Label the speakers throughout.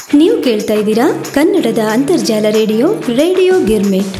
Speaker 1: ನೀವು ಕೇಳ್ತಾ ಇದ್ದೀರಾ ಕನ್ನಡದ ಅಂತರ್ಜಾಲ ರೇಡಿಯೋ ರೇಡಿಯೋ ಗಿರ್ಮಿಟ್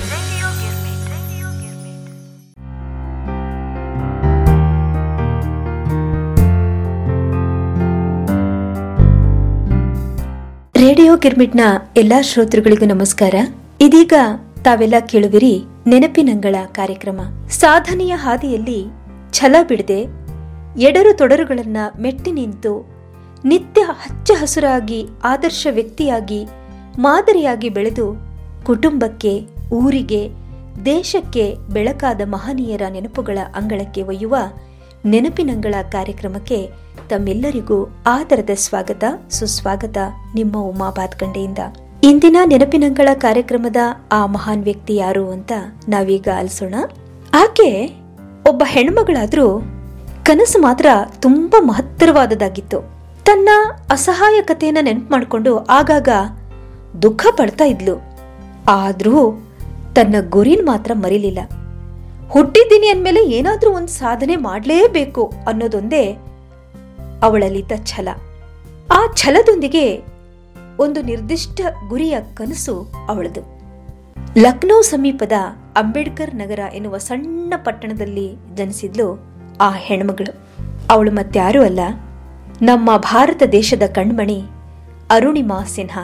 Speaker 1: ರೇಡಿಯೋ ಗಿರ್ಮಿಟ್ನ ಎಲ್ಲಾ ಶ್ರೋತೃಗಳಿಗೂ ನಮಸ್ಕಾರ ಇದೀಗ ತಾವೆಲ್ಲ ಕೇಳುವಿರಿ ನೆನಪಿನಂಗಳ ಕಾರ್ಯಕ್ರಮ ಸಾಧನೆಯ ಹಾದಿಯಲ್ಲಿ ಛಲ ಬಿಡದೆ ಎಡರು ತೊಡರುಗಳನ್ನ ಮೆಟ್ಟಿ ನಿಂತು ನಿತ್ಯ ಹಚ್ಚ ಹಸುರಾಗಿ ಆದರ್ಶ ವ್ಯಕ್ತಿಯಾಗಿ ಮಾದರಿಯಾಗಿ ಬೆಳೆದು ಕುಟುಂಬಕ್ಕೆ ಊರಿಗೆ ದೇಶಕ್ಕೆ ಬೆಳಕಾದ ಮಹನೀಯರ ನೆನಪುಗಳ ಅಂಗಳಕ್ಕೆ ಒಯ್ಯುವ ನೆನಪಿನಂಗಳ ಕಾರ್ಯಕ್ರಮಕ್ಕೆ ತಮ್ಮೆಲ್ಲರಿಗೂ ಆದರದ ಸ್ವಾಗತ ಸುಸ್ವಾಗತ ನಿಮ್ಮ ಉಮಾ ಬಾತ್ಕಂಡೆಯಿಂದ ಇಂದಿನ ನೆನಪಿನಂಗಳ ಕಾರ್ಯಕ್ರಮದ ಆ ಮಹಾನ್ ವ್ಯಕ್ತಿ ಯಾರು ಅಂತ ನಾವೀಗ ಆಲಿಸೋಣ ಆಕೆ ಒಬ್ಬ ಹೆಣ್ಮಗಳಾದ್ರೂ ಕನಸು ಮಾತ್ರ ತುಂಬಾ ಮಹತ್ತರವಾದದ್ದಾಗಿತ್ತು ತನ್ನ ಅಸಹಾಯಕತೆಯನ್ನ ನೆನಪು ಮಾಡಿಕೊಂಡು ಆಗಾಗ ದುಃಖ ಪಡ್ತಾ ಇದ್ಲು ಆದ್ರೂ ತನ್ನ ಗುರಿನ್ ಮಾತ್ರ ಮರಿಲಿಲ್ಲ ಹುಟ್ಟಿದ್ದೀನಿ ಅಂದಮೇಲೆ ಏನಾದ್ರೂ ಒಂದು ಸಾಧನೆ ಮಾಡಲೇಬೇಕು ಅನ್ನೋದೊಂದೇ ಅವಳಲ್ಲಿದ್ದ ಛಲ ಆ ಛಲದೊಂದಿಗೆ ಒಂದು ನಿರ್ದಿಷ್ಟ ಗುರಿಯ ಕನಸು ಅವಳದು ಲಕ್ನೋ ಸಮೀಪದ ಅಂಬೇಡ್ಕರ್ ನಗರ ಎನ್ನುವ ಸಣ್ಣ ಪಟ್ಟಣದಲ್ಲಿ ಜನಿಸಿದ್ಲು ಆ ಹೆಣ್ಮಗಳು ಅವಳು ಮತ್ಯಾರೂ ಅಲ್ಲ ನಮ್ಮ ಭಾರತ ದೇಶದ ಕಣ್ಮಣಿ ಅರುಣಿಮಾ ಸಿನ್ಹಾ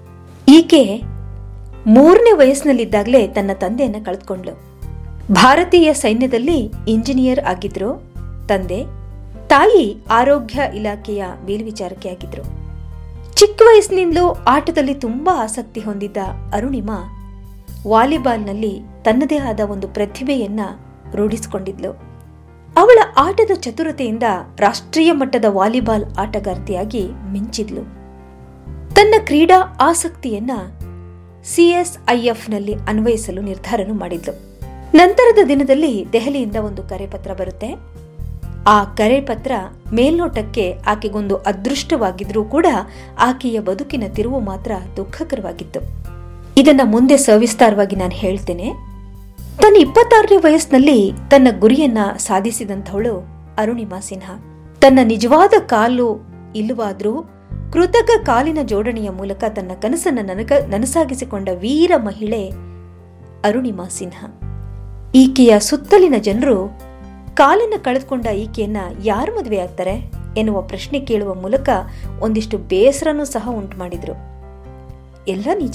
Speaker 1: ಈಕೆ ಮೂರನೇ ವಯಸ್ಸಿನಲ್ಲಿದ್ದಾಗಲೇ ತನ್ನ ತಂದೆಯನ್ನ ಕಳೆದುಕೊಂಡ್ಲು ಭಾರತೀಯ ಸೈನ್ಯದಲ್ಲಿ ಇಂಜಿನಿಯರ್ ಆಗಿದ್ರು ತಂದೆ ತಾಯಿ ಆರೋಗ್ಯ ಇಲಾಖೆಯ ಮೇಲ್ವಿಚಾರಕಿ ಆಗಿದ್ರು ಚಿಕ್ಕ ವಯಸ್ಸಿನಿಂದಲೂ ಆಟದಲ್ಲಿ ತುಂಬಾ ಆಸಕ್ತಿ ಹೊಂದಿದ್ದ ಅರುಣಿಮಾ ವಾಲಿಬಾಲ್ನಲ್ಲಿ ತನ್ನದೇ ಆದ ಒಂದು ಪ್ರತಿಭೆಯನ್ನ ರೂಢಿಸಿಕೊಂಡಿದ್ಲು ಅವಳ ಆಟದ ಚತುರತೆಯಿಂದ ರಾಷ್ಟ್ರೀಯ ಮಟ್ಟದ ವಾಲಿಬಾಲ್ ಆಟಗಾರ್ತಿಯಾಗಿ ಮಿಂಚಿದ್ಲು ತನ್ನ ಕ್ರೀಡಾ ಆಸಕ್ತಿಯನ್ನ ಸಿಎಸ್ಐಎಫ್ನಲ್ಲಿ ಅನ್ವಯಿಸಲು ನಿರ್ಧಾರನು ಮಾಡಿದ್ಲು ನಂತರದ ದಿನದಲ್ಲಿ ದೆಹಲಿಯಿಂದ ಒಂದು ಕರೆಪತ್ರ ಬರುತ್ತೆ ಆ ಕರೆಪತ್ರ ಮೇಲ್ನೋಟಕ್ಕೆ ಆಕೆಗೊಂದು ಅದೃಷ್ಟವಾಗಿದ್ರೂ ಕೂಡ ಆಕೆಯ ಬದುಕಿನ ತಿರುವು ಮಾತ್ರ ದುಃಖಕರವಾಗಿತ್ತು ಇದನ್ನ ಮುಂದೆ ಸವಿಸ್ತಾರವಾಗಿ ನಾನು ಹೇಳ್ತೇನೆ ತನ್ನ ಇಪ್ಪತ್ತಾರನೇ ವಯಸ್ಸಿನಲ್ಲಿ ತನ್ನ ಗುರಿಯನ್ನ ಸಾಧಿಸಿದಂಥವಳು ಅರುಣಿಮಾ ಸಿನ್ಹಾ ತನ್ನ ನಿಜವಾದ ಕಾಲು ಇಲ್ಲವಾದ್ರೂ ಕೃತಕ ಕಾಲಿನ ಜೋಡಣೆಯ ಮೂಲಕ ತನ್ನ ಕನಸನ್ನ ನನಗ ನನಸಾಗಿಸಿಕೊಂಡ ವೀರ ಮಹಿಳೆ ಅರುಣಿಮಾ ಸಿನ್ಹಾ ಈಕೆಯ ಸುತ್ತಲಿನ ಜನರು ಕಾಲನ್ನ ಕಳೆದುಕೊಂಡ ಈಕೆಯನ್ನ ಯಾರು ಮದುವೆ ಆಗ್ತಾರೆ ಎನ್ನುವ ಪ್ರಶ್ನೆ ಕೇಳುವ ಮೂಲಕ ಒಂದಿಷ್ಟು ಬೇಸರನೂ ಸಹ ಉಂಟು ಮಾಡಿದ್ರು ಎಲ್ಲ ನಿಜ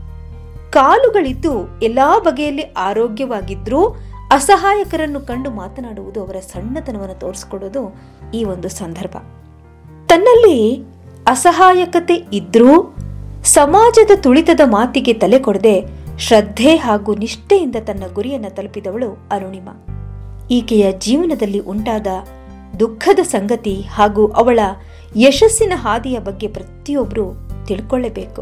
Speaker 1: ಕಾಲುಗಳಿದ್ದು ಎಲ್ಲಾ ಬಗೆಯಲ್ಲಿ ಆರೋಗ್ಯವಾಗಿದ್ರೂ ಅಸಹಾಯಕರನ್ನು ಕಂಡು ಮಾತನಾಡುವುದು ಅವರ ಸಣ್ಣತನವನ್ನು ತೋರಿಸಿಕೊಡೋದು ಈ ಒಂದು ಸಂದರ್ಭ ತನ್ನಲ್ಲಿ ಅಸಹಾಯಕತೆ ಇದ್ರೂ ಸಮಾಜದ ತುಳಿತದ ಮಾತಿಗೆ ತಲೆ ಕೊಡದೆ ಶ್ರದ್ಧೆ ಹಾಗೂ ನಿಷ್ಠೆಯಿಂದ ತನ್ನ ಗುರಿಯನ್ನು ತಲುಪಿದವಳು ಅರುಣಿಮಾ ಈಕೆಯ ಜೀವನದಲ್ಲಿ ಉಂಟಾದ ದುಃಖದ ಸಂಗತಿ ಹಾಗೂ ಅವಳ ಯಶಸ್ಸಿನ ಹಾದಿಯ ಬಗ್ಗೆ ಪ್ರತಿಯೊಬ್ಬರು ತಿಳ್ಕೊಳ್ಳಬೇಕು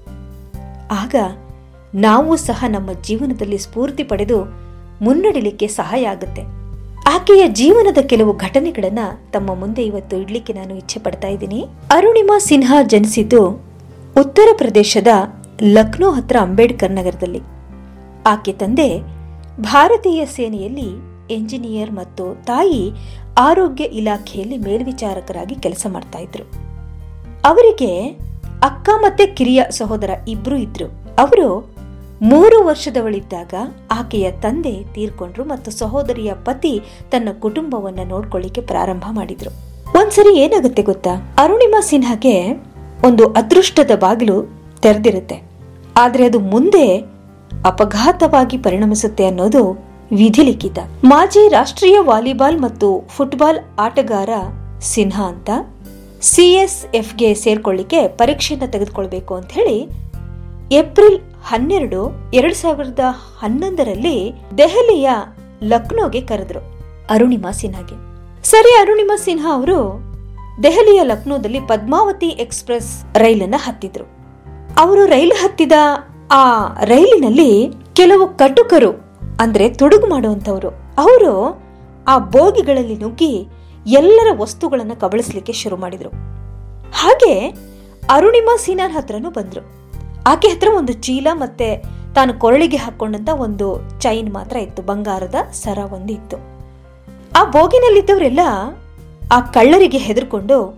Speaker 1: ಆಗ ನಾವು ಸಹ ನಮ್ಮ ಜೀವನದಲ್ಲಿ ಸ್ಫೂರ್ತಿ ಪಡೆದು ಮುನ್ನಡಿಲಿಕ್ಕೆ ಸಹಾಯ ಆಗುತ್ತೆ ಆಕೆಯ ಜೀವನದ ಕೆಲವು ಘಟನೆಗಳನ್ನ ತಮ್ಮ ಮುಂದೆ ಇವತ್ತು ಇಡ್ಲಿಕ್ಕೆ ನಾನು ಇಚ್ಛೆ ಪಡ್ತಾ ಇದ್ದೀನಿ ಅರುಣಿಮಾ ಸಿನ್ಹಾ ಜನಿಸಿದ್ದು ಉತ್ತರ ಪ್ರದೇಶದ ಲಕ್ನೋ ಹತ್ರ ಅಂಬೇಡ್ಕರ್ ನಗರದಲ್ಲಿ ಆಕೆ ತಂದೆ ಭಾರತೀಯ ಸೇನೆಯಲ್ಲಿ ಎಂಜಿನಿಯರ್ ಮತ್ತು ತಾಯಿ ಆರೋಗ್ಯ ಇಲಾಖೆಯಲ್ಲಿ ಮೇಲ್ವಿಚಾರಕರಾಗಿ ಕೆಲಸ ಮಾಡ್ತಾ ಇದ್ರು ಅವರಿಗೆ ಅಕ್ಕ ಮತ್ತೆ ಕಿರಿಯ ಸಹೋದರ ಇಬ್ರು ಇದ್ರು ಅವರು ಮೂರು ವರ್ಷದವಳಿದ್ದಾಗ ಆಕೆಯ ತಂದೆ ತೀರ್ಕೊಂಡ್ರು ಮತ್ತು ಸಹೋದರಿಯ ಪತಿ ತನ್ನ ಕುಟುಂಬವನ್ನ ನೋಡ್ಕೊಳ್ಳಿಕ್ಕೆ ಪ್ರಾರಂಭ ಮಾಡಿದ್ರು ಒಂದ್ಸರಿ ಏನಾಗುತ್ತೆ ಗೊತ್ತಾ ಅರುಣಿಮಾ ಸಿನ್ಹಾಗೆ ಒಂದು ಅದೃಷ್ಟದ ಬಾಗಿಲು ತೆರೆದಿರುತ್ತೆ ಆದ್ರೆ ಅದು ಮುಂದೆ ಅಪಘಾತವಾಗಿ ಪರಿಣಮಿಸುತ್ತೆ ಅನ್ನೋದು ವಿಧಿಲಿಖಿತ ಮಾಜಿ ರಾಷ್ಟ್ರೀಯ ವಾಲಿಬಾಲ್ ಮತ್ತು ಫುಟ್ಬಾಲ್ ಆಟಗಾರ ಸಿನ್ಹಾ ಅಂತ ಸಿಎಸ್ಎಫ್ಗೆ ಸೇರ್ಕೊಳ್ಳಿಕ್ಕೆ ಪರೀಕ್ಷೆಯನ್ನ ತೆಗೆದುಕೊಳ್ಬೇಕು ಅಂತ ಹೇಳಿ ಏಪ್ರಿಲ್ ಹನ್ನೆರಡು ಎರಡ್ ಸಾವಿರದ ಹನ್ನೊಂದರಲ್ಲಿ ದೆಹಲಿಯ ಲಕ್ನೋಗೆ ಕರೆದ್ರು ಅರುಣಿಮಾ ಸಿನ್ಹಾಗೆ ಸರಿ ಅರುಣಿಮಾ ಸಿನ್ಹಾ ಅವರು ದೆಹಲಿಯ ಲಕ್ನೋದಲ್ಲಿ ಪದ್ಮಾವತಿ ಎಕ್ಸ್ಪ್ರೆಸ್ ರೈಲನ್ನ ಹತ್ತಿದ್ರು ಅವರು ರೈಲು ಹತ್ತಿದ ಆ ರೈಲಿನಲ್ಲಿ ಕೆಲವು ಕಟುಕರು ಅಂದ್ರೆ ತುಡುಗು ಮಾಡುವಂತವರು ಅವರು ಆ ಬೋಗಿಗಳಲ್ಲಿ ನುಗ್ಗಿ ಎಲ್ಲರ ವಸ್ತುಗಳನ್ನ ಕಬಳಿಸ್ಲಿಕ್ಕೆ ಶುರು ಮಾಡಿದ್ರು ಹಾಗೆ ಅರುಣಿಮಾ ಸೀನಾರ್ ಹತ್ರನೂ ಬಂದ್ರು ಆಕೆ ಹತ್ರ ಒಂದು ಚೀಲ ಮತ್ತೆ ತಾನು ಕೊರಳಿಗೆ ಹಾಕೊಂಡಂತ ಒಂದು ಚೈನ್ ಮಾತ್ರ ಇತ್ತು ಬಂಗಾರದ ಸರ ಒಂದು ಇತ್ತು ಆ ಬೋಗಿನಲ್ಲಿದ್ದವರೆಲ್ಲ ಆ ಕಳ್ಳರಿಗೆ ಹೆದರ್ಕೊಂಡು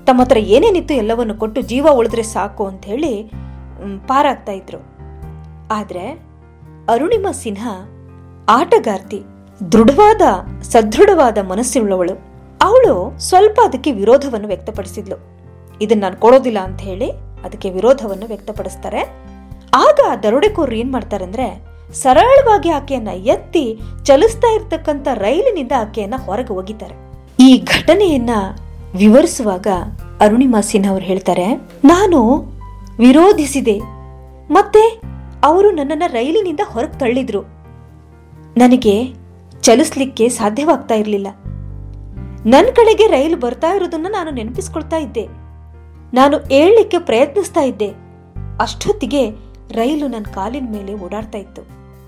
Speaker 1: ತಮ್ಮ ಹತ್ರ ಏನೇನಿತ್ತು ಎಲ್ಲವನ್ನು ಕೊಟ್ಟು ಜೀವ ಉಳಿದ್ರೆ ಸಾಕು ಅಂತ ಹೇಳಿ ಮ್, ಪಾರಾಗ್ತಾ ಇದ್ರು ಆದ್ರೆ ಅರುಣಿಮಾ ಸಿನ್ಹಾ ಆಟಗಾರ್ತಿ ದೃಢವಾದ ಸದೃಢವಾದ ಮನಸ್ಸುಳ್ಳವಳು ಅವಳು ಸ್ವಲ್ಪ ಅದಕ್ಕೆ ವಿರೋಧವನ್ನು ವ್ಯಕ್ತಪಡಿಸಿದ್ಲು ಇದನ್ನ ನಾನು ಕೊಡೋದಿಲ್ಲ ಅಂತ ಹೇಳಿ ಅದಕ್ಕೆ ವಿರೋಧವನ್ನು ವ್ಯಕ್ತಪಡಿಸ್ತಾರೆ ಆಗ ಆ ದರೋಡೆಕೋರರು ಏನ್ ಮಾಡ್ತಾರಂದ್ರೆ ಸರಳವಾಗಿ ಆಕೆಯನ್ನ ಎತ್ತಿ ಚಲಿಸ್ತಾ ಇರ್ತಕ್ಕಂಥ ರೈಲಿನಿಂದ ಆಕೆಯನ್ನ ಹೊರಗೆ ಒಗಿತಾರೆ ಈ ಘಟನೆಯನ್ನ ವಿವರಿಸುವಾಗ ಅರುಣಿಮಾ ಸಿನ್ಹಾ ಅವರು ಹೇಳ್ತಾರೆ ನಾನು ವಿರೋಧಿಸಿದೆ ಮತ್ತೆ ಅವರು ನನ್ನನ್ನ ರೈಲಿನಿಂದ ಹೊರಗೆ ತಳ್ಳಿದ್ರು ನನಗೆ ಚಲಿಸ್ಲಿಕ್ಕೆ ಸಾಧ್ಯವಾಗ್ತಾ ಇರಲಿಲ್ಲ ನನ್ನ ಕಡೆಗೆ ರೈಲು ಬರ್ತಾ ಇರೋದನ್ನ ನಾನು ನೆನಪಿಸ್ಕೊಳ್ತಾ ಇದ್ದೆ ನಾನು ಏಳ್ಲಿಕ್ಕೆ ಪ್ರಯತ್ನಿಸ್ತಾ ಇದ್ದೆ ಅಷ್ಟೊತ್ತಿಗೆ ರೈಲು ನನ್ನ ಕಾಲಿನ ಮೇಲೆ ಓಡಾಡ್ತಾ ಇತ್ತು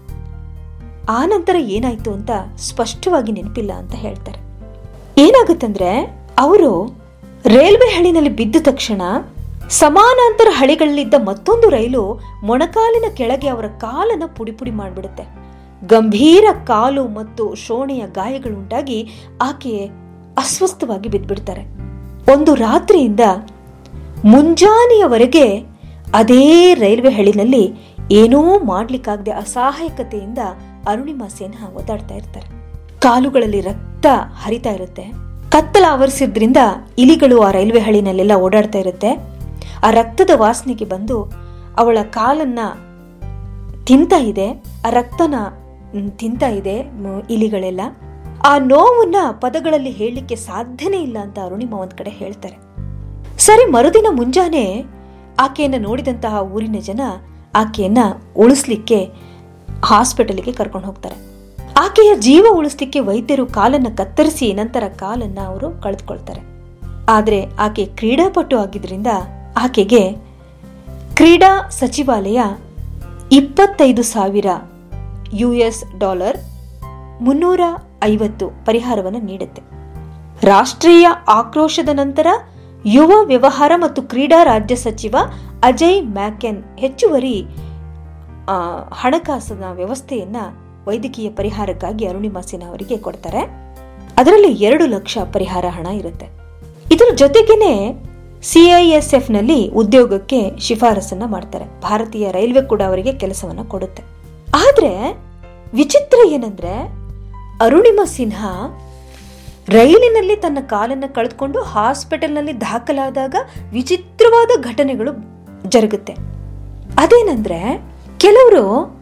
Speaker 1: ಆ ನಂತರ ಏನಾಯ್ತು ಅಂತ ಸ್ಪಷ್ಟವಾಗಿ ನೆನಪಿಲ್ಲ ಅಂತ ಹೇಳ್ತಾರೆ ಏನಾಗುತ್ತಂದ್ರೆ ಅವರು ರೈಲ್ವೆ ಹಳಿನಲ್ಲಿ ಬಿದ್ದ ತಕ್ಷಣ ಸಮಾನಾಂತರ ಹಳಿಗಳಲ್ಲಿದ್ದ ಮತ್ತೊಂದು ರೈಲು ಮೊಣಕಾಲಿನ ಕೆಳಗೆ ಅವರ ಕಾಲನ್ನ ಪುಡಿ ಪುಡಿ ಮಾಡಿಬಿಡುತ್ತೆ ಗಂಭೀರ ಕಾಲು ಮತ್ತು ಶೋಣೆಯ ಗಾಯಗಳುಂಟಾಗಿ ಆಕೆ ಅಸ್ವಸ್ಥವಾಗಿ ಬಿದ್ದ್ಬಿಡ್ತಾರೆ ಒಂದು ರಾತ್ರಿಯಿಂದ ಮುಂಜಾನೆಯವರೆಗೆ ಅದೇ ರೈಲ್ವೆ ಹಳಿನಲ್ಲಿ ಏನೂ ಮಾಡ್ಲಿಕ್ಕಾಗದೆ ಅಸಹಾಯಕತೆಯಿಂದ ಅರುಣಿಮಾ ಸಿನ್ಹಾ ಓದಾಡ್ತಾ ಇರ್ತಾರೆ ಕಾಲುಗಳಲ್ಲಿ ರಕ್ತ ಹರಿತಾ ಇರುತ್ತೆ ಕತ್ತಲ ಆವರಿಸಿದ್ರಿಂದ ಇಲಿಗಳು ಆ ರೈಲ್ವೆ ಹಳಿನಲ್ಲೆಲ್ಲ ಓಡಾಡ್ತಾ ಇರುತ್ತೆ ಆ ರಕ್ತದ ವಾಸನೆಗೆ ಬಂದು ಅವಳ ಕಾಲನ್ನ ತಿಂತಾ ಇದೆ ಆ ರಕ್ತನ ಮ್, ತಿಂತಾ ಇದೆ ಮ್, ಇಲಿಗಳೆಲ್ಲ ಆ ನೋವನ್ನ ಪದಗಳಲ್ಲಿ ಹೇಳಲಿಕ್ಕೆ ಸಾಧ್ಯನೇ ಇಲ್ಲ ಅಂತ ಅರುಣಿಮಾ ಒಂದ್ ಕಡೆ ಹೇಳ್ತಾರೆ ಸರಿ ಮರುದಿನ ಮುಂಜಾನೆ ಆಕೆಯನ್ನ ನೋಡಿದಂತಹ ಊರಿನ ಜನ ಆಕೆಯನ್ನ ಉಳಿಸ್ಲಿಕ್ಕೆ ಹಾಸ್ಪಿಟಲ್ಗೆ ಕರ್ಕೊಂಡು ಹೋಗ್ತಾರೆ ಆಕೆಯ ಜೀವ ಉಳಿಸ್ಲಿಕ್ಕೆ ವೈದ್ಯರು ಕಾಲನ್ನ ಕತ್ತರಿಸಿ ನಂತರ ಕಾಲನ್ನ ಅವರು ಕಳೆದುಕೊಳ್ತಾರೆ ಆದ್ರೆ ಆಕೆ ಕ್ರೀಡಾಪಟು ಆಗಿದ್ರಿಂದ ಆಕೆಗೆ ಕ್ರೀಡಾ ಸಚಿವಾಲಯ ಇಪ್ಪತ್ತೈದು ಸಾವಿರ ಯು ಎಸ್ ಡಾಲರ್ ಮುನ್ನೂರ ಐವತ್ತು ಪರಿಹಾರವನ್ನು ನೀಡುತ್ತೆ ರಾಷ್ಟ್ರೀಯ ಆಕ್ರೋಶದ ನಂತರ ಯುವ ವ್ಯವಹಾರ ಮತ್ತು ಕ್ರೀಡಾ ರಾಜ್ಯ ಸಚಿವ ಅಜಯ್ ಮ್ಯಾಕೆನ್ ಹೆಚ್ಚುವರಿ ಆ, ಹಣಕಾಸಿನ ವ್ಯವಸ್ಥೆಯನ್ನ ವೈದ್ಯಕೀಯ ಪರಿಹಾರಕ್ಕಾಗಿ ಅರುಣಿಮಾ ಸಿನ್ಹಾ ಅವರಿಗೆ ಕೊಡ್ತಾರೆ ಅದರಲ್ಲಿ ಎರಡು ಲಕ್ಷ ಪರಿಹಾರ ಹಣ ಇರುತ್ತೆ ಇದರ ಜೊತೆಗೇನೆ ಸಿಐಎಸ್ಎಫ್ ನಲ್ಲಿ ಉದ್ಯೋಗಕ್ಕೆ ಶಿಫಾರಸನ್ನ ಮಾಡ್ತಾರೆ ಭಾರತೀಯ ರೈಲ್ವೆ ಕೂಡ ಅವರಿಗೆ ಕೆಲಸವನ್ನ ಕೊಡುತ್ತೆ ಆದ್ರೆ ವಿಚಿತ್ರ ಏನಂದ್ರೆ ಅರುಣಿಮಾ ಸಿನ್ಹಾ ರೈಲಿನಲ್ಲಿ ತನ್ನ ಕಾಲನ್ನ ಕಳೆದುಕೊಂಡು ಹಾಸ್ಪಿಟಲ್ನಲ್ಲಿ ದಾಖಲಾದಾಗ ವಿಚಿತ್ರವಾದ ಘಟನೆಗಳು ಜರುಗುತ್ತೆ ಅದೇನಂದ್ರೆ ಕೆಲವರು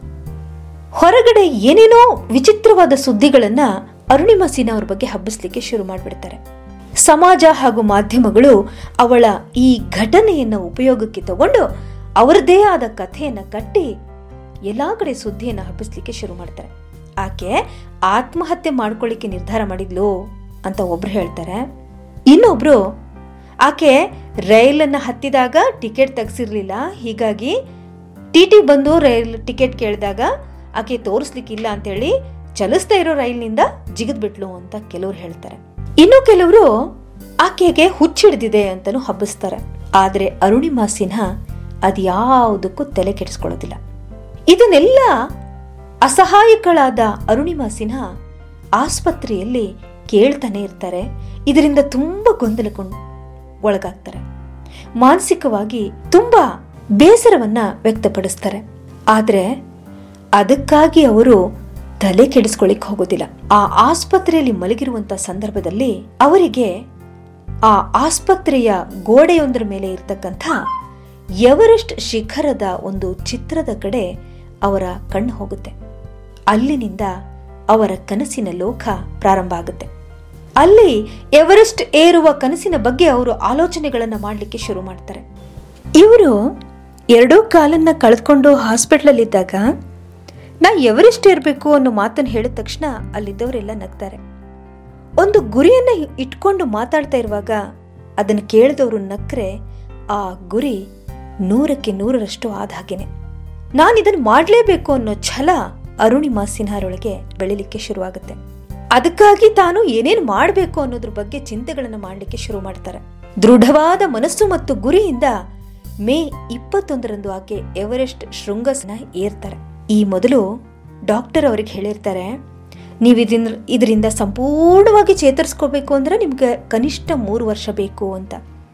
Speaker 1: ಹೊರಗಡೆ ಏನೇನೋ ವಿಚಿತ್ರವಾದ ಸುದ್ದಿಗಳನ್ನ ಅರುಣಿಮಾ ಸಿನ್ಹಾ ಅವ್ರ ಬಗ್ಗೆ ಹಬ್ಬಿಸ್ಲಿಕ್ಕೆ ಶುರು ಮಾಡಿಬಿಡ್ತಾರೆ ಸಮಾಜ ಹಾಗೂ ಮಾಧ್ಯಮಗಳು ಅವಳ ಈ ಘಟನೆಯನ್ನ ಉಪಯೋಗಕ್ಕೆ ತಗೊಂಡು ಅವರದೇ ಆದ ಕಥೆಯನ್ನ ಕಟ್ಟಿ ಎಲ್ಲಾ ಕಡೆ ಸುದ್ದಿಯನ್ನ ಹಬ್ಬಿಸ್ಲಿಕ್ಕೆ ಶುರು ಮಾಡ್ತಾರೆ ಆಕೆ ಆತ್ಮಹತ್ಯೆ ಮಾಡ್ಕೊಳ್ಳಿಕ್ಕೆ ನಿರ್ಧಾರ ಮಾಡಿದ್ಲು ಅಂತ ಒಬ್ರು ಹೇಳ್ತಾರೆ ಇನ್ನೊಬ್ರು ಆಕೆ ರೈಲನ್ನ ಹತ್ತಿದಾಗ ಟಿಕೆಟ್ ತೆಗ್ಸಿರ್ಲಿಲ್ಲ ಹೀಗಾಗಿ ಟಿ ಟಿ ಬಂದು ರೈಲ್ ಟಿಕೆಟ್ ಕೇಳಿದಾಗ ಆಕೆ ತೋರಿಸ್ಲಿಕ್ಕಿಲ್ಲ ಅಂತೇಳಿ ಚಲಿಸ್ತಾ ಇರೋ ರೈಲ್ನಿಂದ ಜಿಗಿದ್ಬಿಟ್ಲು ಅಂತ ಕೆಲವ್ರು ಹೇಳ್ತಾರೆ ಇನ್ನು ಕೆಲವರು ಆಕೆಗೆ ಹುಚ್ಚಿಡ್ದಿದೆ ಅಂತಾನು ಹಬ್ಬಿಸ್ತಾರೆ ಆದ್ರೆ ಅರುಣಿಮಾ ಸಿನ್ಹಾ ಅದ್ಯಾವುದಕ್ಕೂ ತಲೆ ಕೆಡಿಸ್ಕೊಳ್ಳೋದಿಲ್ಲ ಇದನ್ನೆಲ್ಲ ಅಸಹಾಯಕಳಾದ ಅರುಣಿಮಾ ಸಿನ್ಹಾ ಆಸ್ಪತ್ರೆಯಲ್ಲಿ ಕೇಳ್ತಾನೆ ಇರ್ತಾರೆ ಇದರಿಂದ ತುಂಬಾ ಗೊಂದಲಕೊಂಡು ಒಳಗಾಗ್ತಾರೆ ಮಾನಸಿಕವಾಗಿ ತುಂಬಾ ಬೇಸರವನ್ನ ವ್ಯಕ್ತಪಡಿಸ್ತಾರೆ ಆದ್ರೆ ಅದಕ್ಕಾಗಿ ಅವರು ತಲೆ ಕೆಡಿಸ್ಕೊಳ್ಳಿಕ್ ಹೋಗೋದಿಲ್ಲ ಆ ಆಸ್ಪತ್ರೆಯಲ್ಲಿ ಮಲಗಿರುವಂತ ಸಂದರ್ಭದಲ್ಲಿ ಅವರಿಗೆ ಆ ಆಸ್ಪತ್ರೆಯ ಗೋಡೆಯೊಂದರ ಮೇಲೆ ಇರ್ತಕ್ಕಂಥ ಎವರೆಸ್ಟ್ ಶಿಖರದ ಒಂದು ಚಿತ್ರದ ಕಡೆ ಅವರ ಕಣ್ಣು ಹೋಗುತ್ತೆ ಅಲ್ಲಿನಿಂದ ಅವರ ಕನಸಿನ ಲೋಕ ಪ್ರಾರಂಭ ಆಗುತ್ತೆ ಅಲ್ಲಿ ಎವರೆಸ್ಟ್ ಏರುವ ಕನಸಿನ ಬಗ್ಗೆ ಅವರು ಆಲೋಚನೆಗಳನ್ನ ಮಾಡಲಿಕ್ಕೆ ಶುರು ಮಾಡ್ತಾರೆ ಇವರು ಎರಡೂ ಕಾಲನ್ನ ಕಳೆದುಕೊಂಡು ಹಾಸ್ಪಿಟ್ಲಲ್ಲಿದ್ದಾಗ ನಾ ಎವರೆಸ್ಟ್ ಇರಬೇಕು ಅನ್ನೋ ಮಾತನ್ನು ಹೇಳಿದ ತಕ್ಷಣ ಅಲ್ಲಿದ್ದವರೆಲ್ಲ ನಗ್ತಾರೆ ಒಂದು ಗುರಿಯನ್ನ ಇಟ್ಕೊಂಡು ಮಾತಾಡ್ತಾ ಇರುವಾಗ ಅದನ್ನು ಕೇಳಿದವರು ನಕ್ರೆ ಆ ಗುರಿ ನೂರಕ್ಕೆ ನೂರರಷ್ಟು ಆದ ಹಾಗೇನೆ ನಾನು ಇದನ್ನು ಮಾಡಲೇಬೇಕು ಅನ್ನೋ ಛಲ ಅರುಣಿಮಾ ಸಿನ್ಹಾರೊಳಗೆ ಬೆಳಿಲಿಕ್ಕೆ ಶುರುವಾಗುತ್ತೆ ಅದಕ್ಕಾಗಿ ತಾನು ಏನೇನು ಮಾಡಬೇಕು ಅನ್ನೋದ್ರ ಬಗ್ಗೆ ಚಿಂತೆಗಳನ್ನು ಮಾಡಲಿಕ್ಕೆ ಶುರು ಮಾಡ್ತಾರೆ ದೃಢವಾದ ಮನಸ್ಸು ಮತ್ತು ಗುರಿಯಿಂದ ಮೇ ಇಪ್ಪತ್ತೊಂದರಂದು ಆಕೆ ಎವರೆಸ್ಟ್ ಶೃಂಗಸ್ನ ಏರ್ತಾರೆ ಈ ಮೊದಲು ಡಾಕ್ಟರ್ ಅವ್ರಿಗೆ ಹೇಳಿರ್ತಾರೆ ನೀವು ಇದರಿಂದ ಇದರಿಂದ ಸಂಪೂರ್ಣವಾಗಿ ಚೇತರಿಸ್ಕೋಬೇಕು ಅಂದ್ರೆ ನಿಮ್ಗೆ ಕನಿಷ್ಠ ಮೂರು ವರ್ಷ ಬೇಕು ಅಂತ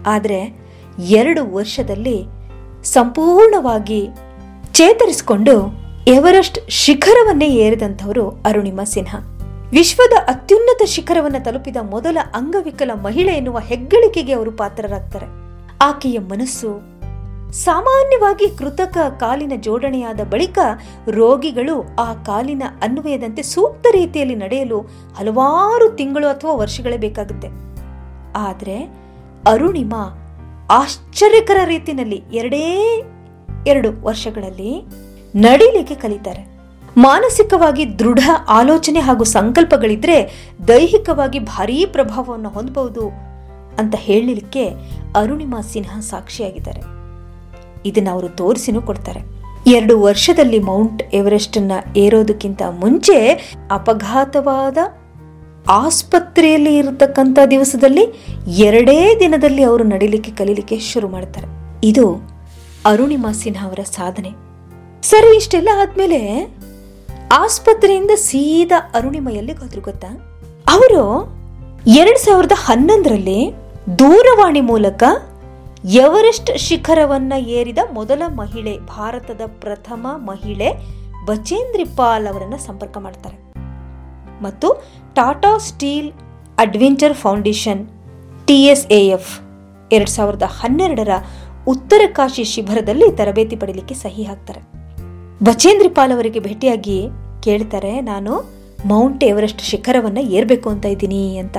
Speaker 1: ಆದರೆ ಎರಡು ವರ್ಷದಲ್ಲಿ ಸಂಪೂರ್ಣವಾಗಿ ಚೇತರಿಸಿಕೊಂಡು ಎವರೆಸ್ಟ್ ಶಿಖರವನ್ನೇ ಏರಿದಂಥವರು ಅರುಣಿಮಾ ಸಿನ್ಹಾ ವಿಶ್ವದ ಅತ್ಯುನ್ನತ ಶಿಖರವನ್ನು ತಲುಪಿದ ಮೊದಲ ಅಂಗವಿಕಲ ಮಹಿಳೆ ಎನ್ನುವ ಹೆಗ್ಗಳಿಕೆಗೆ ಅವರು ಪಾತ್ರರಾಗ್ತಾರೆ ಆಕೆಯ ಮನಸ್ಸು ಸಾಮಾನ್ಯವಾಗಿ ಕೃತಕ ಕಾಲಿನ ಜೋಡಣೆಯಾದ ಬಳಿಕ ರೋಗಿಗಳು ಆ ಕಾಲಿನ ಅನ್ವಯದಂತೆ ಸೂಕ್ತ ರೀತಿಯಲ್ಲಿ ನಡೆಯಲು ಹಲವಾರು ತಿಂಗಳು ಅಥವಾ ವರ್ಷಗಳೇ ಬೇಕಾಗುತ್ತೆ ಆದರೆ ಅರುಣಿಮಾ ಆಶ್ಚರ್ಯಕರ ರೀತಿಯಲ್ಲಿ ಎರಡೇ ಎರಡು ವರ್ಷಗಳಲ್ಲಿ ನಡಿಲಿಕ್ಕೆ ಕಲಿತಾರೆ ಮಾನಸಿಕವಾಗಿ ದೃಢ ಆಲೋಚನೆ ಹಾಗೂ ಸಂಕಲ್ಪಗಳಿದ್ರೆ ದೈಹಿಕವಾಗಿ ಭಾರೀ ಪ್ರಭಾವವನ್ನು ಹೊಂದಬಹುದು ಅಂತ ಹೇಳಲಿಕ್ಕೆ ಅರುಣಿಮಾ ಸಿನ್ಹಾ ಸಾಕ್ಷಿಯಾಗಿದ್ದಾರೆ ಇದನ್ನ ಅವರು ತೋರಿಸಿನೂ ಕೊಡ್ತಾರೆ ಎರಡು ವರ್ಷದಲ್ಲಿ ಮೌಂಟ್ ಎವರೆಸ್ಟ್ ಅನ್ನ ಏರೋದಕ್ಕಿಂತ ಮುಂಚೆ ಅಪಘಾತವಾದ ಆಸ್ಪತ್ರೆಯಲ್ಲಿ ಇರತಕ್ಕಂಥ ದಿವಸದಲ್ಲಿ ಎರಡೇ ದಿನದಲ್ಲಿ ಅವರು ನಡಿಲಿಕ್ಕೆ ಕಲೀಲಿಕ್ಕೆ ಶುರು ಮಾಡ್ತಾರೆ ಇದು ಅರುಣಿಮಾ ಸಿನ್ಹಾ ಅವರ ಸಾಧನೆ ಸರಿ ಇಷ್ಟೆಲ್ಲ ಆದ್ಮೇಲೆ ಆಸ್ಪತ್ರೆಯಿಂದ ಸೀದಾ ಅರುಣಿಮೆಯಲ್ಲಿ ಹೋದ್ರು ಗೊತ್ತಾ ಅವರು ಎರಡ್ ಸಾವಿರದ ಹನ್ನೊಂದರಲ್ಲಿ ದೂರವಾಣಿ ಮೂಲಕ ಎವರೆಸ್ಟ್ ಶಿಖರವನ್ನ ಏರಿದ ಮೊದಲ ಮಹಿಳೆ ಭಾರತದ ಪ್ರಥಮ ಮಹಿಳೆ ಬಚೇಂದ್ರಿ ಪಾಲ್ ಅವರನ್ನ ಸಂಪರ್ಕ ಮಾಡ್ತಾರೆ ಮತ್ತು Tata steel adventure foundation TSAF ಎರಡ್ ಸಾವಿರದ ಹನ್ನೆರಡರ ಉತ್ತರ ಕಾಶಿ ಶಿಬಿರದಲ್ಲಿ ತರಬೇತಿ ಪಡೀಲಿಕ್ಕೆ ಸಹಿ ಹಾಕ್ತಾರೆ ಬಚೇಂದ್ರಿ ಪಾಲ್ ಅವರಿಗೆ ಭೇಟಿಯಾಗಿ ಕೇಳ್ತಾರೆ ನಾನು ಮೌಂಟ್ ಎವರೆಸ್ಟ್ ಶಿಖರವನ್ನ ಏರ್ಬೇಕು ಅಂತ ಇದ್ದೀನಿ ಅಂತ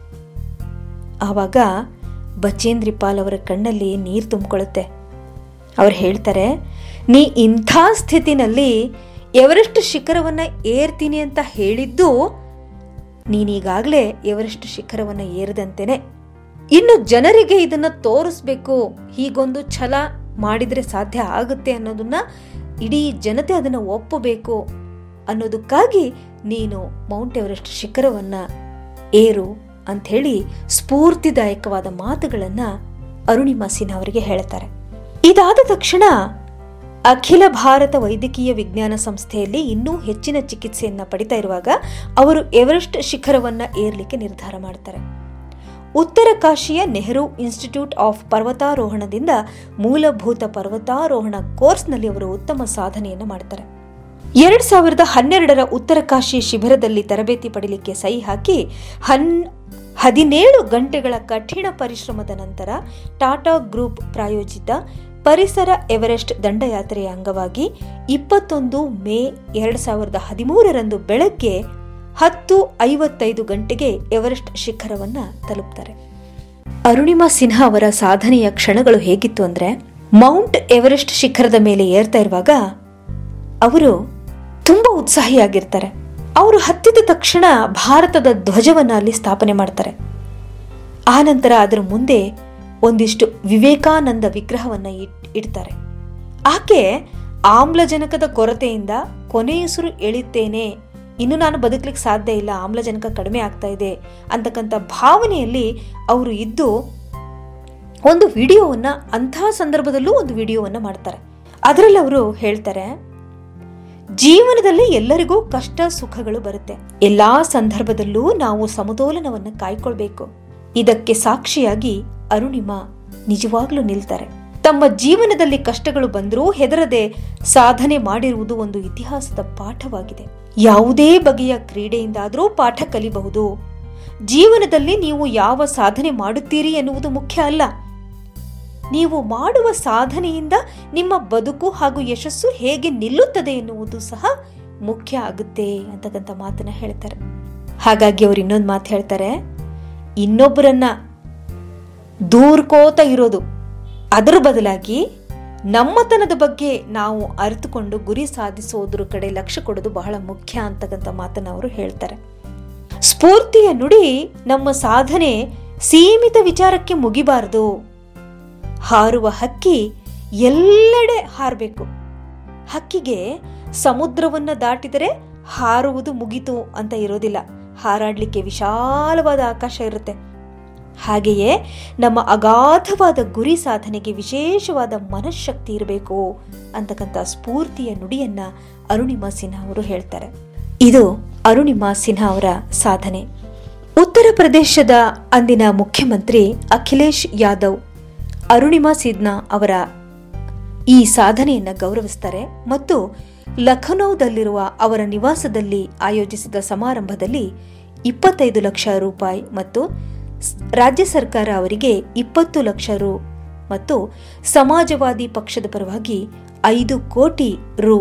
Speaker 1: ಆವಾಗ ಬಚೇಂದ್ರಿ ಪಾಲ್ ಅವರ ಕಣ್ಣಲ್ಲಿ ನೀರು ತುಂಬಿಕೊಳ್ಳುತ್ತೆ ಅವ್ರು ಹೇಳ್ತಾರೆ ನೀ ಇಂಥ ಸ್ಥಿತಿನಲ್ಲಿ ಎವರೆಸ್ಟ್ ಶಿಖರವನ್ನ ಏರ್ತೀನಿ ಅಂತ ಹೇಳಿದ್ದು ನೀನೀಗಾಗಲೇ ಎವರೆಸ್ಟ್ ಶಿಖರವನ್ನ ಏರದಂತೆನೆ ಇನ್ನು ಜನರಿಗೆ ಇದನ್ನ ತೋರಿಸ್ಬೇಕು ಹೀಗೊಂದು ಛಲ ಮಾಡಿದ್ರೆ ಸಾಧ್ಯ ಆಗುತ್ತೆ ಅನ್ನೋದನ್ನ ಇಡೀ ಜನತೆ ಅದನ್ನ ಒಪ್ಪಬೇಕು ಅನ್ನೋದಕ್ಕಾಗಿ ನೀನು ಮೌಂಟ್ ಎವರೆಸ್ಟ್ ಶಿಖರವನ್ನ ಏರು ಅಂಥೇಳಿ ಸ್ಫೂರ್ತಿದಾಯಕವಾದ ಮಾತುಗಳನ್ನ ಅರುಣಿಮಾ ಸಿನ್ಹಾ ಅವರಿಗೆ ಹೇಳ್ತಾರೆ ಇದಾದ ತಕ್ಷಣ ಅಖಿಲ ಭಾರತ ವೈದ್ಯಕೀಯ ವಿಜ್ಞಾನ ಸಂಸ್ಥೆಯಲ್ಲಿ ಇನ್ನೂ ಹೆಚ್ಚಿನ ಚಿಕಿತ್ಸೆಯನ್ನ ಪಡಿತಾ ಇರುವಾಗ ಅವರು ಎವರೆಸ್ಟ್ ಶಿಖರವನ್ನ ಏರ್ಲಿಕ್ಕೆ ನಿರ್ಧಾರ ಮಾಡ್ತಾರೆ ಉತ್ತರ ಕಾಶಿಯ ನೆಹರು ಇನ್ಸ್ಟಿಟ್ಯೂಟ್ ಆಫ್ ಪರ್ವತಾರೋಹಣದಿಂದ ಮೂಲಭೂತ ಪರ್ವತಾರೋಹಣ ಕೋರ್ಸ್ನಲ್ಲಿ ಅವರು ಉತ್ತಮ ಸಾಧನೆಯನ್ನು ಮಾಡ್ತಾರೆ ಎರಡ್ ಸಾವಿರದ ಹನ್ನೆರಡರ ಉತ್ತರ ಕಾಶಿ ಶಿಬಿರದಲ್ಲಿ ತರಬೇತಿ ಪಡೀಲಿಕ್ಕೆ ಸಹಿ ಹಾಕಿ ಹನ್ ಹದಿನೇಳು ಗಂಟೆಗಳ ಕಠಿಣ ಪರಿಶ್ರಮದ ನಂತರ ಟಾಟಾ ಗ್ರೂಪ್ ಪ್ರಾಯೋಜಿತ ಪರಿಸರ ಎವರೆಸ್ಟ್ ದಂಡಯಾತ್ರೆಯ ಅಂಗವಾಗಿ ಇಪ್ಪತ್ತೊಂದು ಮೇ ಎರಡ್ ಸಾವಿರದ ಹದಿಮೂರರಂದು ಬೆಳಗ್ಗೆ ಹತ್ತು ಐವತ್ತೈದು ಗಂಟೆಗೆ ಎವರೆಸ್ಟ್ ಶಿಖರವನ್ನ ತಲುಪ್ತಾರೆ ಅರುಣಿಮಾ ಸಿನ್ಹಾ ಅವರ ಸಾಧನೆಯ ಕ್ಷಣಗಳು ಹೇಗಿತ್ತು ಅಂದ್ರೆ ಮೌಂಟ್ ಎವರೆಸ್ಟ್ ಶಿಖರದ ಮೇಲೆ ಏರ್ತಾ ಇರುವಾಗ ಅವರು ತುಂಬಾ ಉತ್ಸಾಹಿಯಾಗಿರ್ತಾರೆ ಅವರು ಹತ್ತಿದ ತಕ್ಷಣ ಭಾರತದ ಧ್ವಜವನ್ನ ಅಲ್ಲಿ ಸ್ಥಾಪನೆ ಮಾಡ್ತಾರೆ ಆನಂತರ ಅದರ ಮುಂದೆ ಒಂದಿಷ್ಟು ವಿವೇಕಾನಂದ ವಿಗ್ರಹವನ್ನ ಇಡ್ತಾರೆ ಆಕೆ ಆಮ್ಲಜನಕದ ಕೊರತೆಯಿಂದ ಕೊನೆಯುಸಿರು ಎಳಿತೇನೆ ಇನ್ನು ನಾನು ಬದುಕಲಿಕ್ಕೆ ಸಾಧ್ಯ ಇಲ್ಲ ಆಮ್ಲಜನಕ ಕಡಿಮೆ ಆಗ್ತಾ ಇದೆ ಅಂತಕ್ಕಂಥ ಭಾವನೆಯಲ್ಲಿ ಅವರು ಇದ್ದು ಒಂದು ವಿಡಿಯೋವನ್ನ ಅಂತಹ ಸಂದರ್ಭದಲ್ಲೂ ಒಂದು ವಿಡಿಯೋವನ್ನ ಮಾಡ್ತಾರೆ ಅದರಲ್ಲಿ ಅವರು ಹೇಳ್ತಾರೆ ಜೀವನದಲ್ಲಿ ಎಲ್ಲರಿಗೂ ಕಷ್ಟ ಸುಖಗಳು ಬರುತ್ತೆ ಎಲ್ಲಾ ಸಂದರ್ಭದಲ್ಲೂ ನಾವು ಸಮತೋಲನವನ್ನು ಕಾಯ್ಕೊಳ್ಬೇಕು ಇದಕ್ಕೆ ಸಾಕ್ಷಿಯಾಗಿ ಅರುಣಿಮಾ ನಿಜವಾಗ್ಲೂ ನಿಲ್ತಾರೆ ತಮ್ಮ ಜೀವನದಲ್ಲಿ ಕಷ್ಟಗಳು ಬಂದರೂ ಹೆದರದೆ ಸಾಧನೆ ಮಾಡಿರುವುದು ಒಂದು ಇತಿಹಾಸದ ಪಾಠವಾಗಿದೆ ಯಾವುದೇ ಬಗೆಯ ಕ್ರೀಡೆಯಿಂದಾದರೂ ಪಾಠ ಕಲಿಬಹುದು ಜೀವನದಲ್ಲಿ ನೀವು ಯಾವ ಸಾಧನೆ ಮಾಡುತ್ತೀರಿ ಎನ್ನುವುದು ಮುಖ್ಯ ಅಲ್ಲ ನೀವು ಮಾಡುವ ಸಾಧನೆಯಿಂದ ನಿಮ್ಮ ಬದುಕು ಹಾಗೂ ಯಶಸ್ಸು ಹೇಗೆ ನಿಲ್ಲುತ್ತದೆ ಎನ್ನುವುದು ಸಹ ಮುಖ್ಯ ಆಗುತ್ತೆ ಅಂತಕ್ಕಂಥ ಮಾತನ್ನ ಹೇಳ್ತಾರೆ ಹಾಗಾಗಿ ಅವ್ರು ಇನ್ನೊಂದು ಮಾತು ಹೇಳ್ತಾರೆ ಇನ್ನೊಬ್ಬರನ್ನ ದೂರ್ಕೋತ ಇರೋದು ಅದರ ಬದಲಾಗಿ ನಮ್ಮತನದ ಬಗ್ಗೆ ನಾವು ಅರಿತುಕೊಂಡು ಗುರಿ ಸಾಧಿಸೋದ್ರ ಕಡೆ ಲಕ್ಷ್ಯ ಕೊಡೋದು ಬಹಳ ಮುಖ್ಯ ಅಂತಕ್ಕಂಥ ಮಾತನ್ನ ಅವರು ಹೇಳ್ತಾರೆ ಸ್ಫೂರ್ತಿಯ ನುಡಿ ನಮ್ಮ ಸಾಧನೆ ಸೀಮಿತ ವಿಚಾರಕ್ಕೆ ಮುಗಿಬಾರದು ಹಾರುವ ಹಕ್ಕಿ ಎಲ್ಲೆಡೆ ಹಾರಬೇಕು ಹಕ್ಕಿಗೆ ಸಮುದ್ರವನ್ನ ದಾಟಿದರೆ ಹಾರುವುದು ಮುಗಿತು ಅಂತ ಇರೋದಿಲ್ಲ ಹಾರಾಡ್ಲಿಕ್ಕೆ ವಿಶಾಲವಾದ ಆಕಾಶ ಇರುತ್ತೆ ಹಾಗೆಯೇ ನಮ್ಮ ಅಗಾಧವಾದ ಗುರಿ ಸಾಧನೆಗೆ ವಿಶೇಷವಾದ ಮನಃಶಕ್ತಿ ಇರಬೇಕು ಅಂತಕ್ಕಂಥ ಸ್ಫೂರ್ತಿಯ ನುಡಿಯನ್ನ ಅರುಣಿಮಾ ಸಿನ್ಹಾ ಅವರು ಹೇಳ್ತಾರೆ ಇದು ಅರುಣಿಮಾ ಸಿನ್ಹಾ ಅವರ ಸಾಧನೆ ಉತ್ತರ ಪ್ರದೇಶದ ಅಂದಿನ ಮುಖ್ಯಮಂತ್ರಿ ಅಖಿಲೇಶ್ ಯಾದವ್ ಅರುಣಿಮಾ ಸಿದ್ನಾ ಅವರ ಈ ಸಾಧನೆಯನ್ನು ಗೌರವಿಸ್ತಾರೆ ಮತ್ತು ಲಖನೌದಲ್ಲಿರುವ ಅವರ ನಿವಾಸದಲ್ಲಿ ಆಯೋಜಿಸಿದ ಸಮಾರಂಭದಲ್ಲಿ ಇಪ್ಪತ್ತೈದು ಲಕ್ಷ ರೂಪಾಯಿ ಮತ್ತು ರಾಜ್ಯ ಸರ್ಕಾರ ಅವರಿಗೆ ಇಪ್ಪತ್ತು ಲಕ್ಷ ರು ಮತ್ತು ಸಮಾಜವಾದಿ ಪಕ್ಷದ ಪರವಾಗಿ ಐದು ಕೋಟಿ ರು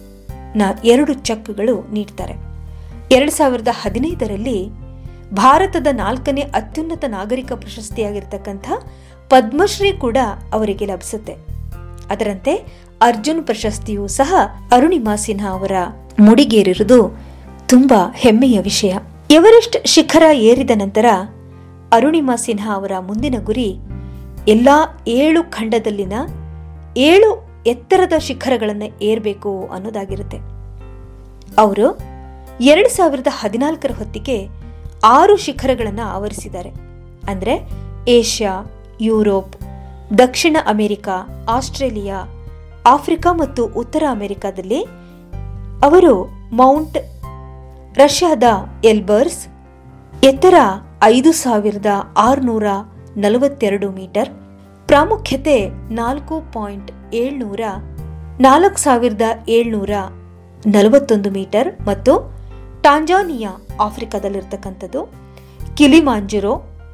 Speaker 1: ನ ಎರಡು ಚೆಕ್ಗಳು ನೀಡ್ತಾರೆ ಎರಡು ಸಾವಿರದ ಹದಿನೈದರಲ್ಲಿ ಭಾರತದ ನಾಲ್ಕನೇ ಅತ್ಯುನ್ನತ ನಾಗರಿಕ ಪ್ರಶಸ್ತಿಯಾಗಿರ್ತಕ್ಕಂಥ ಪದ್ಮಶ್ರೀ ಕೂಡ ಅವರಿಗೆ ಲಭಿಸುತ್ತೆ ಅದರಂತೆ ಅರ್ಜುನ್ ಪ್ರಶಸ್ತಿಯೂ ಸಹ ಅರುಣಿಮಾ ಸಿನ್ಹಾ ಅವರ ಮುಡಿಗೇರಿರುವುದು ತುಂಬಾ ಹೆಮ್ಮೆಯ ವಿಷಯ ಎವರೆಸ್ಟ್ ಶಿಖರ ಏರಿದ ನಂತರ ಅರುಣಿಮಾ ಸಿನ್ಹಾ ಅವರ ಮುಂದಿನ ಗುರಿ ಎಲ್ಲಾ ಏಳು ಖಂಡದಲ್ಲಿನ ಏಳು ಎತ್ತರದ ಶಿಖರಗಳನ್ನು ಏರಬೇಕು ಅನ್ನೋದಾಗಿರುತ್ತೆ ಅವರು ಎರಡು ಸಾವಿರದ ಹದಿನಾಲ್ಕರ ಹೊತ್ತಿಗೆ ಆರು ಶಿಖರಗಳನ್ನು ಆವರಿಸಿದ್ದಾರೆ ಅಂದರೆ ಏಷ್ಯಾ ಯುರೋಪ್ ದಕ್ಷಿಣ ಅಮೆರಿಕ ಆಸ್ಟ್ರೇಲಿಯಾ ಆಫ್ರಿಕಾ ಮತ್ತು ಉತ್ತರ ಅಮೆರಿಕಾದಲ್ಲಿ ಅವರು ಮೌಂಟ್ ರಷ್ಯಾದ ಎಲ್ಬರ್ಸ್ ಎತ್ತರ ಐದು ಸಾವಿರದ ಆರುನೂರ ನಲವತ್ತೆರಡು ಮೀಟರ್ ಪ್ರಾಮುಖ್ಯತೆ ನಾಲ್ಕು ಪಾಯಿಂಟ್ ಏಳ್ನೂರ ನಾಲ್ಕು ಸಾವಿರದ ಏಳ್ನೂರ ನಲವತ್ತೊಂದು ಮೀಟರ್ ಮತ್ತು ಟಾಂಜಾನಿಯಾ ಆಫ್ರಿಕಾದಲ್ಲಿರ್ತಕ್ಕಂಥದ್ದು ಕಿಲಿಮಾಂಜುರೋ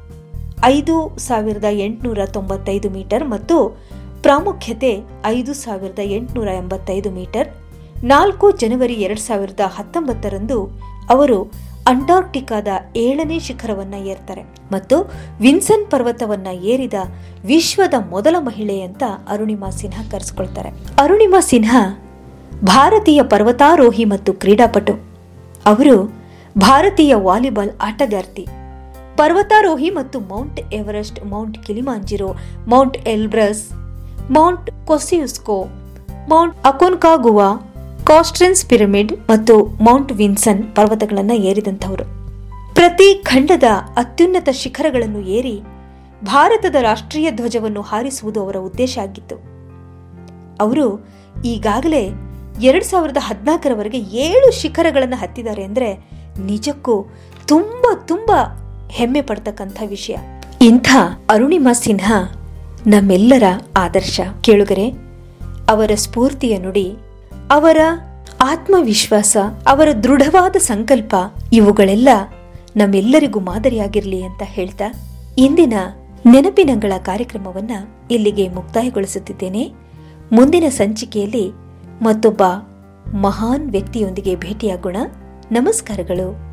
Speaker 1: ಐದು ಸಾವಿರದ ಎಂಟುನೂರ ತೊಂಬತ್ತೈದು ಮೀಟರ್ ಮತ್ತು ಪ್ರಾಮುಖ್ಯತೆ ಐದು ಸಾವಿರದ ಎಂಟುನೂರ ಎಂಬತ್ತೈದು ಮೀಟರ್ ನಾಲ್ಕು ಜನವರಿ ಎರಡು ಸಾವಿರದ ಹತ್ತೊಂಬತ್ತರಂದು ಅವರು ಅಂಟಾರ್ಕ್ಟಿಕಾದ ಏಳನೇ ಶಿಖರವನ್ನ ಏರ್ತಾರೆ ಮತ್ತು ವಿನ್ಸನ್ ಪರ್ವತವನ್ನ ಏರಿದ ವಿಶ್ವದ ಮೊದಲ ಮಹಿಳೆ ಅಂತ ಅರುಣಿಮಾ ಸಿನ್ಹಾ ಕರೆಸ್ಕೊಳ್ತಾರೆ ಅರುಣಿಮಾ ಸಿನ್ಹಾ ಭಾರತೀಯ ಪರ್ವತಾರೋಹಿ ಮತ್ತು ಕ್ರೀಡಾಪಟು ಅವರು ಭಾರತೀಯ ವಾಲಿಬಾಲ್ ಆಟಗಾರ್ತಿ ಪರ್ವತಾರೋಹಿ ಮತ್ತು mount Everest mount Kilimanjaro mount Elbrus mount Kosciuszko mount Aconcagua Carstensz pyramid ಮತ್ತು ಮೌಂಟ್ ವಿನ್ಸನ್ ಪರ್ವತಗಳನ್ನು ಏರಿದಂಥವರು ಪ್ರತಿ ಖಂಡದ ಅತ್ಯುನ್ನತ ಶಿಖರಗಳನ್ನು ಏರಿ ಭಾರತದ ರಾಷ್ಟ್ರೀಯ ಧ್ವಜವನ್ನು ಹಾರಿಸುವುದು ಅವರ ಉದ್ದೇಶ ಆಗಿತ್ತು ಅವರು ಈಗಾಗಲೇ ಎರಡು ಸಾವಿರದ ಹದಿನಾಲ್ಕರವರೆಗೆ ಏಳು ಶಿಖರಗಳನ್ನು ಹತ್ತಿದ್ದಾರೆ ಅಂದರೆ ನಿಜಕ್ಕೂ ತುಂಬ ತುಂಬ ಹೆಮ್ಮೆ ಪಡ್ತಕ್ಕಂಥ ವಿಷಯ ಇಂಥ ಅರುಣಿಮಾ ಸಿನ್ಹಾ ನಮ್ಮೆಲ್ಲರ ಆದರ್ಶ ಕೇಳುಗರೆ ಅವರ ಸ್ಫೂರ್ತಿಯ ನುಡಿ ಅವರ ಆತ್ಮವಿಶ್ವಾಸ ಅವರ ದೃಢವಾದ ಸಂಕಲ್ಪ ಇವುಗಳೆಲ್ಲ ನಮ್ಮೆಲ್ಲರಿಗೂ ಮಾದರಿಯಾಗಿರಲಿ ಅಂತ ಹೇಳ್ತಾ ಇಂದಿನ ನೆನಪಿನಂಗಳ ಕಾರ್ಯಕ್ರಮವನ್ನ ಇಲ್ಲಿಗೆ ಮುಕ್ತಾಯಗೊಳಿಸುತ್ತಿದ್ದೇನೆ ಮುಂದಿನ ಸಂಚಿಕೆಯಲ್ಲಿ ಮತ್ತೊಬ್ಬ ಮಹಾನ್ ವ್ಯಕ್ತಿಯೊಂದಿಗೆ ಭೇಟಿಯಾಗೋಣ ನಮಸ್ಕಾರಗಳು